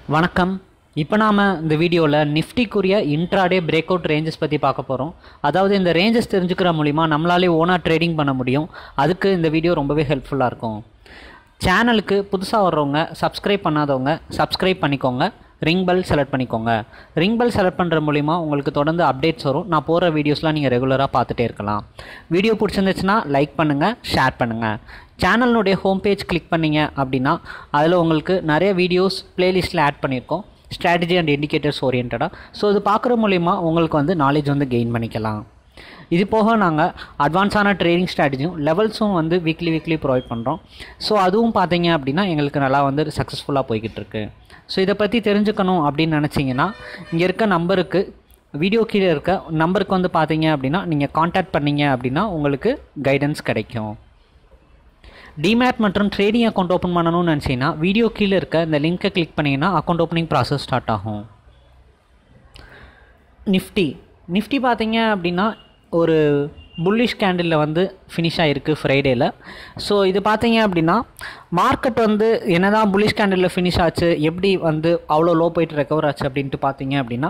வணக்கம் இப்போ நாம் இந்த வீடியோவில் நிஃப்டிக்குரிய இன்ட்ராடே பிரேக் அவுட் ரேஞ்சஸ் பற்றி பார்க்க போகிறோம் அதாவது இந்த ரேஞ்சஸ் தெரிஞ்சுக்கிற மூலிமா நம்மளாலே ஓனாக ட்ரேடிங் பண்ண முடியும் அதுக்கு இந்த வீடியோ ரொம்பவே ஹெல்ப்ஃபுல்லாக இருக்கும் சேனலுக்கு புதுசாக வர்றவங்க சப்ஸ்கிரைப் பண்ணாதவங்க சப்ஸ்கிரைப் பண்ணிக்கோங்க ரிங் பெல் செலக்ட் பண்ணிக்கோங்க ரிங் பெல் செலக்ட் பண்ணுற மூலிமா உங்களுக்கு தொடர்ந்து அப்டேட்ஸ் வரும் நான் போகிற வீடியோஸ்லாம் நீங்கள் ரெகுலராக பார்த்துட்டே இருக்கலாம் வீடியோ பிடிச்சிருந்துச்சுன்னா லைக் பண்ணுங்கள் ஷேர் பண்ணுங்கள் சேனலினுடைய ஹோம் பேஜ் கிளிக் பண்ணீங்க அப்படின்னா அதில் உங்களுக்கு நிறைய வீடியோஸ் பிளேலிஸ்ட்டில் ஆட் பண்ணியிருக்கோம் ஸ்ட்ராட்டஜி அண்ட் இண்டிகேட்டர்ஸ் ஓரியன்டாக ஸோ இது பார்க்குற மூலிமா உங்களுக்கு வந்து நாலேஜ் வந்து கெயின் பண்ணிக்கலாம் இது போக நாங்கள் அட்வான்ஸான ட்ரேடிங் ஸ்ட்ராட்டஜியும் லெவல்ஸும் வந்து வீக்லி வீக்லி ப்ரொவைட் பண்ணுறோம் ஸோ அதுவும் பார்த்தீங்க அப்படின்னா எங்களுக்கு நல்லா வந்து சக்ஸஸ்ஃபுல்லாக போய்கிட்டு இருக்கு ஸோ இதை பற்றி தெரிஞ்சுக்கணும் அப்படின்னு நினச்சிங்கன்னா இங்கே இருக்க நம்பருக்கு வீடியோ கீழே இருக்க நம்பருக்கு வந்து பார்த்தீங்க அப்படின்னா நீங்கள் காண்டாக்ட் பண்ணீங்க அப்படின்னா உங்களுக்கு கைடன்ஸ் கிடைக்கும் டிமேட் மற்றும் ட்ரேடிங் அக்கௌண்ட் ஓப்பன் பண்ணணும்னு நினச்சிங்கன்னா வீடியோ கீழே இருக்க இந்த லிங்க்கை கிளிக் பண்ணிங்கன்னா அக்கௌண்ட் ஓப்பனிங் ப்ராசஸ் ஸ்டார்ட் ஆகும் நிஃப்டி நிஃப்டி பார்த்தீங்க அப்படின்னா ஒரு புல்லிஷ் கேண்டிலில் வந்து ஃபினிஷ் ஆகிருக்கு ஃப்ரைடேயில் ஸோ இது பார்த்தீங்க அப்படின்னா மார்க்கெட் வந்து என்ன தான் புல்லிஷ் கேண்டிலில் ஃபினிஷ் ஆச்சு எப்படி வந்து அவ்வளோ லோ போயிட்டு ரெக்கவர் ஆச்சு அப்படின்ட்டு பார்த்தீங்க அப்படின்னா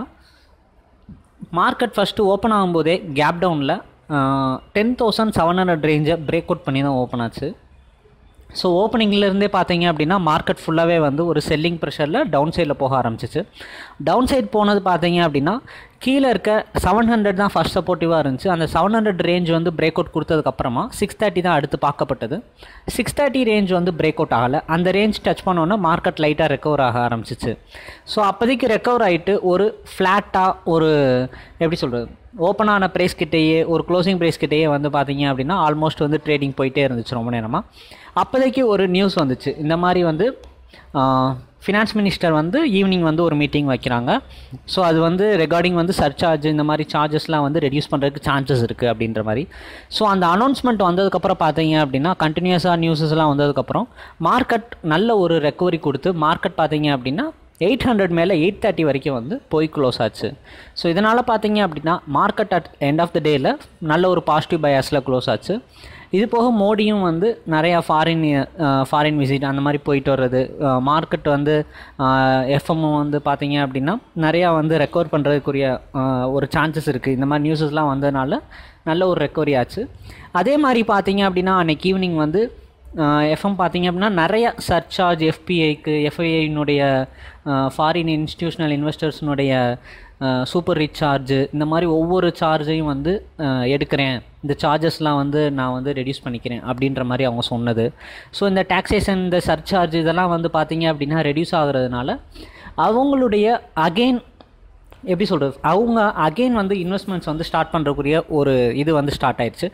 மார்க்கெட் ஃபஸ்ட்டு ஓப்பன் ஆகும்போதே கேப் டவுனில் டென் தௌசண்ட் செவன் ஹண்ட்ரட் ரேஞ்சை பிரேக் அவுட் பண்ணி தான் ஓப்பன் ஆச்சு ஸோ ஓப்பனிங்லேருந்தே பார்த்தீங்க அப்படின்னா மார்க்கெட் ஃபுல்லாகவே வந்து ஒரு செல்லிங் ப்ரெஷரில் டவுன் சைடில் போக ஆரம்பிச்சிச்சு டவுன் சைட் போனது பார்த்தீங்க அப்படின்னா கீழே இருக்க செவன் ஹண்ட்ரட் தான் ஃபஸ்ட் சப்போர்ட்டிவாக இருந்துச்சு அந்த செவன் ஹண்ட்ரட் ரேஞ்ச் வந்து பிரேக் அவுட் கொடுத்ததுக்கப்புறமா சிக்ஸ் தேர்ட்டி தான் அடுத்து பார்க்கப்பட்டது சிக்ஸ் தேர்ட்டி ரேஞ்ச் வந்து பிரேக் அவுட் ஆகலை அந்த ரேஞ்ச் டச் பண்ணோன்னே மார்க்கெட் லைட்டாக ரெக்கவர் ஆக ஆரம்பிச்சிச்சு ஸோ அப்போதைக்கு ரெக்கவர் ஆகிட்டு ஒரு ஃப்ளாட்டாக ஒரு எப்படி சொல்கிறது ஓப்பன் ஆன ப்ரைஸ் கிட்டேயே ஒரு க்ளோசிங் ப்ரைஸ் கிட்டேயே வந்து பார்த்தீங்க அப்படின்னா ஆல்மோஸ்ட் வந்து ட்ரேடிங் போயிட்டே இருந்துச்சு ரொம்ப நேரமாக அப்போதைக்கு ஒரு நியூஸ் வந்துச்சு இந்த மாதிரி வந்து ஃபினான்ஸ் மினிஸ்டர் வந்து ஈவினிங் வந்து ஒரு மீட்டிங் வைக்கிறாங்க ஸோ அது வந்து ரெகார்டிங் வந்து சர்சார்ஜ் இந்த மாதிரி சார்ஜஸ்லாம் வந்து ரெடியூஸ் பண்ணுறதுக்கு சான்சஸ் இருக்குது அப்படின்ற மாதிரி ஸோ அந்த அனௌன்ஸ்மெண்ட் வந்ததுக்கப்புறம் பார்த்தீங்க அப்படின்னா கண்டினியூஸாக நியூஸஸ்லாம் வந்ததுக்கப்புறம் மார்க்கெட் நல்ல ஒரு ரெக்கவரி கொடுத்து மார்க்கெட் பார்த்தீங்க அப்படின்னா எயிட் ஹண்ட்ரட் மேலே எயிட் தேர்ட்டி வரைக்கும் வந்து போய் க்ளோஸ் ஆச்சு ஸோ இதனால் பார்த்தீங்க அப்படின்னா market at end of the டேயில் நல்ல ஒரு பாசிட்டிவ் பயாஸில் க்ளோஸ் ஆச்சு இது போக மோடியும் வந்து நிறையா ஃபாரின் ஃபாரின் விசிட் அந்த மாதிரி போயிட்டு வர்றது மார்க்கெட் வந்து எஃப்எம்மும் வந்து பார்த்தீங்க அப்படின்னா நிறையா வந்து ரெக்கவர் பண்ணுறதுக்குரிய ஒரு சான்சஸ் இருக்குது இந்த மாதிரி நியூஸஸ்லாம் வந்ததுனால நல்ல ஒரு ரெக்கவரி ஆச்சு அதே மாதிரி பார்த்தீங்க அப்படின்னா அன்றைக்கி ஈவினிங் வந்து எஃப்எம் பார்த்தீங்க அப்படின்னா நிறைய சர்ச்சார்ஜ் எஃபிஐக்கு எஃப்ஐஐனுடைய ஃபாரின் இன்ஸ்டியூஷனல் இன்வெஸ்டர்ஸ்னுடைய சூப்பர் ரிச் சார்ஜு இந்த மாதிரி ஒவ்வொரு சார்ஜையும் வந்து எடுக்கிறேன் இந்த சார்ஜஸ்லாம் வந்து நான் வந்து ரெடியூஸ் பண்ணிக்கிறேன் அப்படின்ற மாதிரி அவங்க சொன்னது ஸோ இந்த டாக்ஸேஷன் இந்த சர்ச்சார்ஜ் இதெல்லாம் வந்து பார்த்தீங்க அப்படின்னா ரெடியூஸ் ஆகுறதுனால அவங்களுடைய அகெயின் எப்படி சொல்கிறது அவங்க அகெயின் வந்து இன்வெஸ்ட்மெண்ட்ஸ் வந்து ஸ்டார்ட் பண்ணுறக்குரிய ஒரு இது வந்து ஸ்டார்ட் ஆயிடுச்சு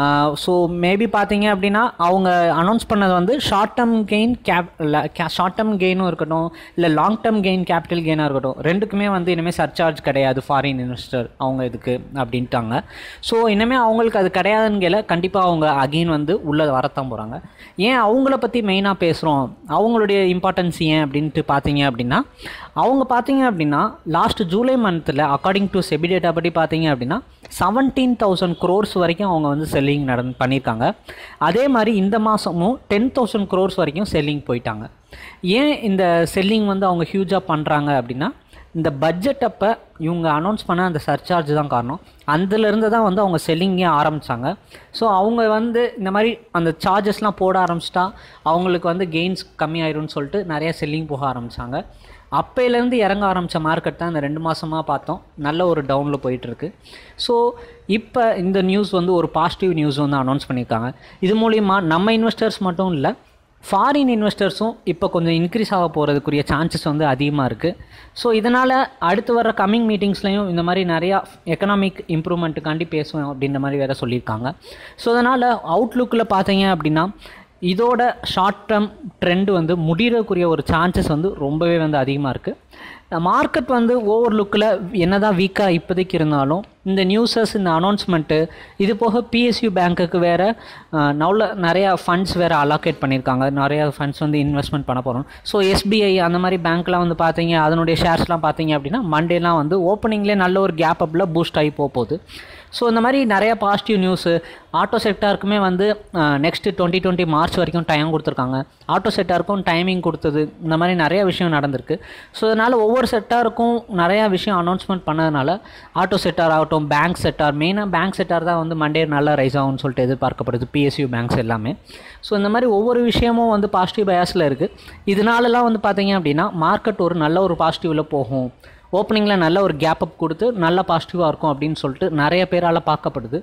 ஸோ மேபி பார்த்தீங்க அப்படின்னா அவங்க அனௌன்ஸ் பண்ணது வந்து short term gain cap short term கெயினும் இருக்கட்டும் இல்லை லாங் டேர்ம் கெயின் கேபிட்டல் கெயினாக இருக்கட்டும் ரெண்டுக்குமே வந்து இனிமேல் சர்ச்சார்ஜ் கிடையாது ஃபாரின் இன்வெஸ்டர் அவங்க இதுக்கு அப்படின்ட்டாங்க ஸோ இனிமேல் அவங்களுக்கு அது கிடையாதுன்னு கேள கண்டிப்பாக அவங்க அகெயின் வந்து உள்ளே வரத்தான் போகிறாங்க ஏன் அவங்கள பற்றி மெயினாக பேசுகிறோம் அவங்களுடைய இம்பார்ட்டன்ஸ் ஏன் அப்படின்ட்டு பார்த்தீங்க அப்படின்னா அவங்க பார்த்தீங்க அப்படின்னா லாஸ்ட் ஜூலை மந்தில் அக்கார்டிங் டு செபி டேட்டா படி பார்த்தீங்க அப்படின்னா செவன்டீன் தௌசண்ட் க்ரோர்ஸ் வரைக்கும் அவங்க வந்து செல்லிங் நடந்து பண்ணியிருக்காங்க அதே மாதிரி இந்த மாதமும் டென் தௌசண்ட் க்ரோர்ஸ் வரைக்கும் செல்லிங் போயிட்டாங்க ஏன் இந்த செல்லிங் வந்து அவங்க ஹியூஜாக பண்ணுறாங்க அப்படின்னா இந்த பட்ஜெட் அப்போ இவங்க அனௌன்ஸ் பண்ண அந்த சர்ச்சார்ஜ் தான் காரணம் அதுலேருந்து தான் வந்து அவங்க செல்லிங்கே ஆரம்பித்தாங்க ஸோ அவங்க வந்து இந்த மாதிரி அந்த சார்ஜஸ்லாம் போட ஆரம்பிச்சிட்டா அவங்களுக்கு வந்து கெயின்ஸ் கம்மியாயிரும்னு சொல்லிட்டு நிறைய செல்லிங் போக ஆரம்பித்தாங்க அப்பையிலேருந்து இறங்க ஆரம்பித்த மார்க்கெட் தான் இந்த ரெண்டு மாதமாக பார்த்தோம் நல்ல ஒரு டவுனில் போயிட்டுருக்கு ஸோ இப்போ இந்த நியூஸ் வந்து ஒரு பாசிட்டிவ் நியூஸ் வந்து அனௌன்ஸ் பண்ணியிருக்காங்க இது மூலிமா நம்ம இன்வெஸ்டர்ஸ் மட்டும் இல்லை ஃபாரின் இன்வெஸ்டர்ஸும் இப்போ கொஞ்சம் இன்க்ரீஸ் ஆக போகிறதுக்குரிய சான்சஸ் வந்து அதிகமாக இருக்குது ஸோ இதனால் அடுத்து வர கம்மிங் மீட்டிங்ஸ்லையும் இந்த மாதிரி நிறையா எக்கனாமிக் இம்ப்ரூவ்மெண்ட்டுக்காண்டி பேசுவேன் அப்படின்ற மாதிரி வேறு சொல்லியிருக்காங்க ஸோ அதனால் அவுட்லுக்கில் பார்த்தீங்க அப்படின்னா இதோட ஷார்ட் டேர்ம் ட்ரெண்ட் வந்து முடிகிறக்குரிய ஒரு சான்சஸ் வந்து ரொம்பவே வந்து அதிகமாக இருக்குது மார்க்கெட் வந்து ஓவர் லுக்கில் என்ன தான் வீக்காக இப்போதைக்கு இருந்தாலும் இந்த நியூஸஸ் இந்த அனௌன்ஸ்மெண்ட்டு இது போக பிஎஸ்யூ பேங்க்குக்கு வேறு நவுல நிறையா ஃபண்ட்ஸ் வேறு அலாகேட் பண்ணியிருக்காங்க நிறையா ஃபண்ட்ஸ் வந்து இன்வெஸ்ட்மெண்ட் பண்ண போகிறோம் ஸோ எஸ்பிஐ அந்த மாதிரி பேங்க்லாம் வந்து பார்த்தீங்க அதனுடைய ஷேர்ஸ்லாம் பார்த்தீங்க அப்படின்னா மண்டேலாம் வந்து ஓப்பனிங்லேயே நல்ல ஒரு கேப் அப்பில் பூஸ்ட் ஆகி போக போகுது ஸோ இந்த மாதிரி நிறைய பாசிட்டிவ் நியூஸு ஆட்டோ செக்டாருக்குமே வந்து நெக்ஸ்ட் டுவெண்ட்டி டுவெண்ட்டி மார்ச் வரைக்கும் டைம் கொடுத்துருக்காங்க ஆட்டோ செக்டாருக்கும் டைமிங் கொடுத்தது இந்த மாதிரி நிறைய விஷயம் நடந்திருக்கு ஸோ அதனால் ஒவ்வொரு செக்டாருக்கும் நிறையா விஷயம் அனௌன்ஸ்மெண்ட் பண்ணதுனால ஆட்டோ செக்டார் ஆகட்டும் பேங்க் செக்டார் மெயினாக பேங்க் செக்டார் தான் வந்து மண்டே நல்லா ரைஸ் ஆகும்னு சொல்லிட்டு எதிர்பார்க்கப்படுது பிஎஸ்யூ பேங்க்ஸ் எல்லாமே ஸோ இந்த மாதிரி ஒவ்வொரு விஷயமும் வந்து பாசிட்டிவ் பயாஸில் இருக்குது இதனாலலாம் வந்து பார்த்தீங்க அப்படின்னா மார்க்கெட் ஒரு நல்ல ஒரு பாசிட்டிவில் போகும் ஓப்பனிங்கில் நல்ல ஒரு கேப் அப் கொடுத்து நல்ல பாசிட்டிவாக இருக்கும் அப்படின்னு சொல்லிட்டு நிறைய பேரால் பார்க்கப்படுது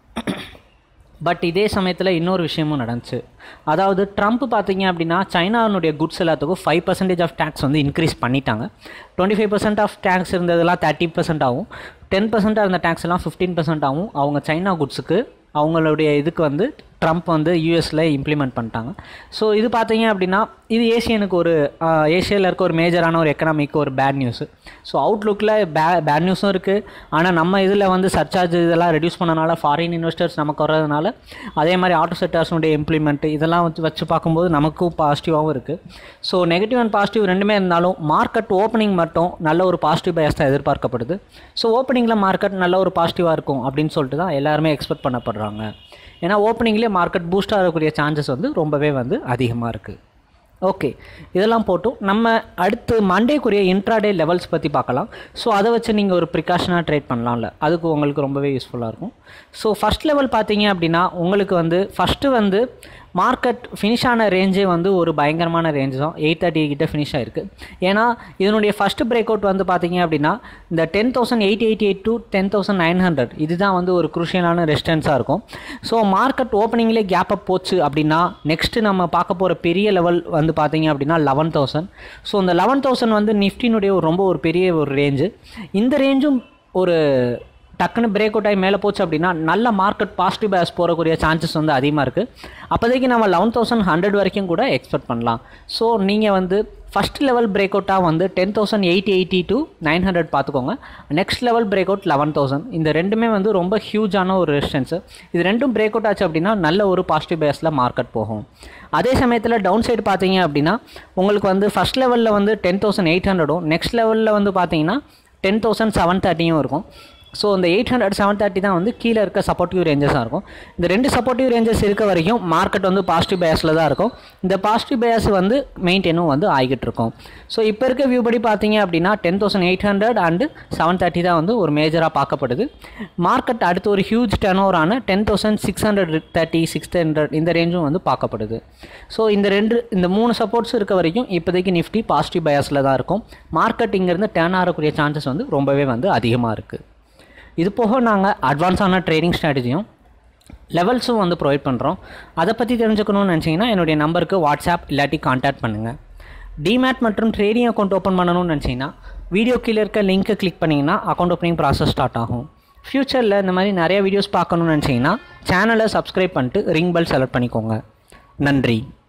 பட் இதே சமயத்தில் இன்னொரு விஷயமும் நடந்துச்சு அதாவது ட்ரம்ப் பார்த்தீங்க அப்படின்னா சைனானுடைய குட்ஸ் எல்லாத்துக்கும் ஃபைவ் பர்சன்டேஜ் ஆஃப் டேக்ஸ் வந்து இன்க்ரீஸ் பண்ணிட்டாங்க twenty five percent of tax இருந்ததெல்லாம் தேர்ட்டி பர்சன்ட் ஆகும் டென் பர்சன்ட்டாக இருந்த டேக்ஸ் எல்லாம் ஃபிஃப்டீன் பர்சன்ட் ஆகும் அவங்க சைனா குட்ஸுக்கு அவங்களுடைய இதுக்கு வந்து ட்ரம்ப் வந்து யூஎஸில் இம்ப்ளிமெண்ட் பண்ணிட்டாங்க ஸோ இது பார்த்தீங்க அப்படின்னா இது ஏஷியனுக்கு ஒரு ஏஷியாவில் இருக்க ஒரு மேஜரான ஒரு எக்கனாமிக்கு ஒரு பேட் நியூஸு ஸோ அவுட்லுக்கில் பே பேட் நியூஸும் இருக்குது ஆனால் நம்ம இதில் வந்து சர்ச்சார்ஜ் இதெல்லாம் ரெடியூஸ் பண்ணனால ஃபாரின் இன்வெஸ்டர்ஸ் நமக்கு வர்றதுனால அதே மாதிரி ஆட்டோ செக்டர்ஸுடைய இம்ப்ளிமெண்ட் இதெல்லாம் வச்சு வச்சு பார்க்கும்போது நமக்கும் பாசிட்டிவாகவும் இருக்குது ஸோ நெகட்டிவ் அண்ட் பாசிட்டிவ் ரெண்டுமே இருந்தாலும் மார்க்கெட் ஓப்பனிங் மட்டும் நல்ல ஒரு பாசிட்டிவ் பயஸ் தான் எதிர்பார்க்கப்படுது ஸோ ஓப்பனிங்கில் மார்க்கெட் நல்ல ஒரு பாசிட்டிவாக இருக்கும் அப்படின்னு சொல்லிட்டு தான் எல்லாருமே எக்ஸ்பெக்ட் பண்ணப்படுறாங்க ஏன்னா ஓப்பனிங்லேயே மார்க்கெட் பூஸ்ட் ஆகக்கூடிய சான்சஸ் வந்து ரொம்பவே வந்து அதிகமாக இருக்குது ஓகே இதெல்லாம் போட்டும் நம்ம அடுத்து மண்டேக்குரிய இன்ட்ராடே லெவல்ஸ் பற்றி பார்க்கலாம் ஸோ அதை வச்சு நீங்கள் ஒரு ப்ரிகாஷனாக ட்ரேட் பண்ணலாம்ல அதுக்கு உங்களுக்கு ரொம்பவே யூஸ்ஃபுல்லாக இருக்கும் ஸோ ஃபஸ்ட் லெவல் பார்த்தீங்க அப்படின்னா உங்களுக்கு வந்து ஃபஸ்ட்டு வந்து மார்க்கெட் ஃபினிஷ் ஆன ரேஞ்சே வந்து ஒரு பயங்கரமான ரேஞ்ச் தான் எயிட் தேர்ட்டி கிட்ட ஃபினிஷ் ஆயிருக்கு ஏன்னா இதனுடைய ஃபஸ்ட்டு பிரேக் அவுட் வந்து பார்த்தீங்க அப்படின்னா இந்த ten thousand eight eighty eight to ten thousand nine hundred இதுதான் வந்து ஒரு குருஷியலான ரெஸ்டன்ஸாக இருக்கும் ஸோ மார்க்கெட் ஓப்பனிங்லேயே கேப் அப் போச்சு அப்படின்னா நெக்ஸ்ட்டு நம்ம பார்க்க போகிற பெரிய லெவல் வந்து பார்த்தீங்க அப்படின்னா லெவன் தௌசண்ட் ஸோ இந்த லெவன் தௌசண்ட் வந்து நிஃப்டினுடைய ஒரு ரொம்ப ஒரு பெரிய ஒரு ரேஞ்சு இந்த ரேஞ்சும் ஒரு டக்குன்னு பிரேக் அவுட் ஆகி மேலே போச்சு அப்படின்னா நல்ல மார்க்கெட் பாசிட்டிவ் பேஸ் போகக்கூடிய சான்சஸ் வந்து அதிகமாக இருக்குது அப்போதைக்கு நம்ம லெவன் தௌசண்ட் ஹண்ட்ரட் வரைக்கும் கூட எக்ஸ்பெக்ட் பண்ணலாம் ஸோ நீங்கள் வந்து ஃபஸ்ட் லெவல் பிரேக் அவுட்டாக வந்து ten thousand eight eighty to nine hundred பார்த்துக்கோங்க next level break out eleven thousand இந்த ரெண்டுமே வந்து ரொம்ப ஹியூஜான ஒரு ரெசிஸ்டன்ஸு இது ரெண்டும் பிரேக் அவுட் ஆச்சு அப்படின்னா நல்ல ஒரு பாசிட்டிவ் பேஸில் மார்க்கெட் போகும் அதே சமயத்தில் டவுன் சைடு பார்த்தீங்க அப்படின்னா உங்களுக்கு வந்து ஃபஸ்ட் லெவலில் வந்து டென் தௌசண்ட் எயிட் ஹண்ட்ரடும் நெக்ஸ்ட் லெவலில் வந்து பார்த்தீங்கன்னா டென் தௌசண்ட் செவன் தேர்ட்டியும் இருக்கும் ஸோ இந்த எயிட் ஹண்ட்ரட் செவன் தேர்ட்டி தான் வந்து கீழே இருக்க சப்போர்ட்டிவ் ரேஞ்சஸாக இருக்கும் இந்த ரெண்டு சப்போர்ட்டிவ் ரேஞ்சஸ் இருக்க வரைக்கும் மார்க்கெட் வந்து பாசிட்டிவ் பேஸில் தான் இருக்கும் இந்த பாசிட்டிவ் பேஸ் வந்து மெயின்டைனும் வந்து ஆகிட்டு இருக்கும் ஸோ இப்போ இருக்க வியூ படி பார்த்தீங்க அப்படின்னா ten thousand eight hundred and seven thirty தான் வந்து ஒரு மேஜராக பார்க்கப்படுது மார்க்கெட் அடுத்து ஒரு ஹியூஜ் டர்ன் ஓவரான ten thousand six hundred thirty six hundred இந்த ரேஞ்சும் வந்து பார்க்கப்படுது ஸோ இந்த ரெண்டு இந்த மூணு சப்போர்ட்ஸ் இருக்க வரைக்கும் இப்போதைக்கு நிஃப்டி பாசிட்டிவ் பயாஸில் தான் இருக்கும் மார்க்கெட் இங்கேருந்து டேர்ன் ஆகக்கூடிய சான்சஸ் வந்து ரொம்பவே வந்து அதிகமாக இருக்குது இது போக நாங்கள் அட்வான்ஸான ட்ரேடிங் ஸ்ட்ராட்டஜியும் லெவல்ஸும் வந்து ப்ரொவைட் பண்ணுறோம் அதை பற்றி தெரிஞ்சுக்கணும்னு நினச்சிங்கன்னா என்னுடைய நம்பருக்கு வாட்ஸ்அப் இல்லாட்டி கான்டாக்ட் பண்ணுங்கள் டிமேட் மற்றும் ட்ரேடிங் அக்கௌண்ட் ஓப்பன் பண்ணணும்னு நினச்சிங்கன்னா வீடியோ கீழே இருக்க லிங்க்கை கிளிக் பண்ணிங்கன்னா அக்கௌண்ட் ஓப்பனிங் ப்ராசஸ் ஸ்டார்ட் ஆகும் ஃப்யூச்சரில் இந்த மாதிரி நிறைய வீடியோஸ் பார்க்கணும்னு நினச்சிங்கன்னா சேனலை சப்ஸ்கிரைப் பண்ணிட்டு ரிங் பெல் செலக்ட் பண்ணிக்கோங்க நன்றி